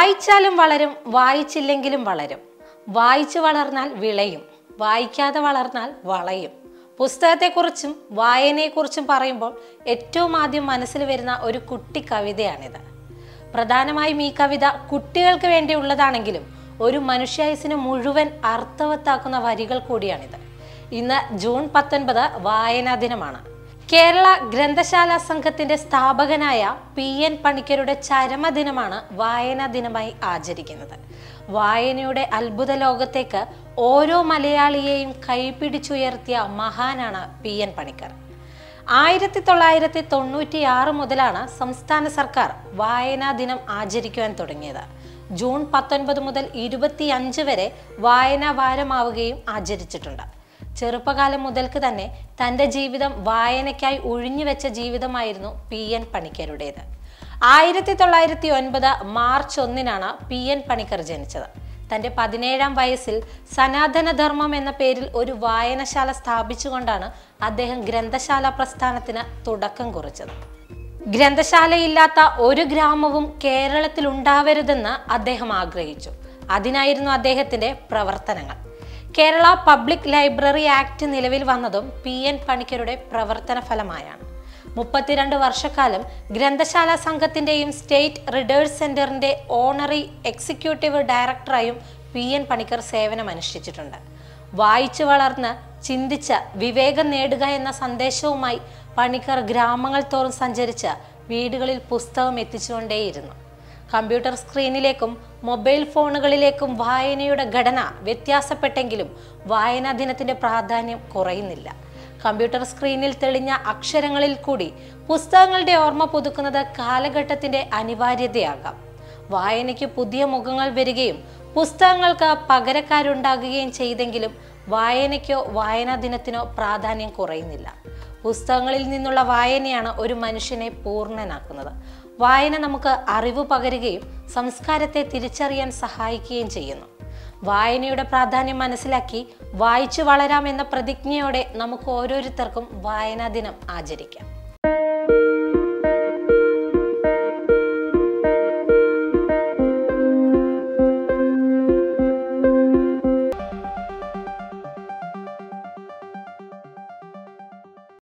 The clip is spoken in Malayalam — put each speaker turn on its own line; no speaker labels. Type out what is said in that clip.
വായിച്ചാലും വളരും വായിച്ചില്ലെങ്കിലും വളരും വായിച്ചു വളർന്നാൽ വിളയും വായിക്കാതെ വളർന്നാൽ വളയും പുസ്തകത്തെക്കുറിച്ചും വായനയെക്കുറിച്ചും പറയുമ്പോൾ ഏറ്റവും ആദ്യം മനസ്സിൽ വരുന്ന ഒരു കുട്ടി കവിതയാണിത് പ്രധാനമായും ഈ കവിത കുട്ടികൾക്ക് വേണ്ടിയുള്ളതാണെങ്കിലും ഒരു മനുഷ്യായുസിന് മുഴുവൻ അർത്ഥവത്താക്കുന്ന വരികൾ കൂടിയാണിത് ഇന്ന് ജൂൺ പത്തൊൻപത് വായനാ ദിനമാണ് കേരള ഗ്രന്ഥശാല സംഘത്തിന്റെ സ്ഥാപകനായ പി എൻ പണിക്കരുടെ ചരമദിനമാണ് വായനാ ദിനമായി ആചരിക്കുന്നത് വായനയുടെ അത്ഭുത ലോകത്തേക്ക് ഓരോ മലയാളിയെയും കൈപിടിച്ചുയർത്തിയ മഹാനാണ് പി എൻ പണിക്കർ ആയിരത്തി തൊള്ളായിരത്തി തൊണ്ണൂറ്റി ആറ് മുതലാണ് സംസ്ഥാന സർക്കാർ വായനാ ദിനം ആചരിക്കുവാൻ തുടങ്ങിയത് ജൂൺ പത്തൊൻപത് മുതൽ ഇരുപത്തി അഞ്ച് വരെ വായനാ വാരമാവുകയും ആചരിച്ചിട്ടുണ്ട് ചെറുപ്പകാലം മുതൽക്ക് തന്നെ തൻ്റെ ജീവിതം വായനയ്ക്കായി ഒഴിഞ്ഞുവെച്ച ജീവിതമായിരുന്നു പി എൻ പണിക്കരുടേത് ആയിരത്തി തൊള്ളായിരത്തി ഒൻപത് മാർച്ച് ഒന്നിനാണ് പി എൻ പണിക്കർ ജനിച്ചത് തൻ്റെ പതിനേഴാം വയസ്സിൽ സനാതനധർമ്മം എന്ന പേരിൽ ഒരു വായനശാല സ്ഥാപിച്ചുകൊണ്ടാണ് അദ്ദേഹം ഗ്രന്ഥശാല പ്രസ്ഥാനത്തിന് തുടക്കം കുറിച്ചത് ഗ്രന്ഥശാലയില്ലാത്ത ഒരു ഗ്രാമവും കേരളത്തിൽ ഉണ്ടാവരുതെന്ന് അദ്ദേഹം ആഗ്രഹിച്ചു അതിനായിരുന്നു അദ്ദേഹത്തിന്റെ പ്രവർത്തനങ്ങൾ കേരള പബ്ലിക് ലൈബ്രറി ആക്ട് നിലവിൽ വന്നതും പി എൻ പണിക്കരുടെ പ്രവർത്തന ഫലമായാണ് മുപ്പത്തിരണ്ട് വർഷക്കാലം ഗ്രന്ഥശാല സംഘത്തിന്റെയും സ്റ്റേറ്റ് റിഡേഴ്സ് സെന്ററിന്റെ ഓണറി എക്സിക്യൂട്ടീവ് ഡയറക്ടറായും പി എൻ പണിക്കർ സേവനമനുഷ്ഠിച്ചിട്ടുണ്ട് വായിച്ചു വളർന്ന് ചിന്തിച്ച് വിവേകം നേടുക എന്ന സന്ദേശവുമായി പണിക്കർ ഗ്രാമങ്ങൾ തോറും സഞ്ചരിച്ച് വീടുകളിൽ പുസ്തകം എത്തിച്ചുകൊണ്ടേയിരുന്നു കമ്പ്യൂട്ടർ സ്ക്രീനിലേക്കും മൊബൈൽ ഫോണുകളിലേക്കും വായനയുടെ ഘടന വ്യത്യാസപ്പെട്ടെങ്കിലും വായനാ ദിനത്തിന്റെ പ്രാധാന്യം കുറയുന്നില്ല കമ്പ്യൂട്ടർ സ്ക്രീനിൽ തെളിഞ്ഞ അക്ഷരങ്ങളിൽ കൂടി പുസ്തകങ്ങളുടെ ഓർമ്മ പുതുക്കുന്നത് കാലഘട്ടത്തിന്റെ അനിവാര്യതയാകാം വായനയ്ക്ക് പുതിയ മുഖങ്ങൾ വരികയും പുസ്തകങ്ങൾക്ക് പകരക്കാരുണ്ടാകുകയും ചെയ്തെങ്കിലും വായനയ്ക്കോ വായനാ ദിനത്തിനോ പ്രാധാന്യം കുറയുന്നില്ല പുസ്തകങ്ങളിൽ നിന്നുള്ള വായനയാണ് ഒരു മനുഷ്യനെ പൂർണ്ണനാക്കുന്നത് വായന നമുക്ക് അറിവ് പകരുകയും സംസ്കാരത്തെ തിരിച്ചറിയാൻ സഹായിക്കുകയും ചെയ്യുന്നു വായനയുടെ പ്രാധാന്യം മനസ്സിലാക്കി വായിച്ചു വളരാം എന്ന പ്രതിജ്ഞയോടെ നമുക്ക് ഓരോരുത്തർക്കും വായനാ ദിനം ആചരിക്കാം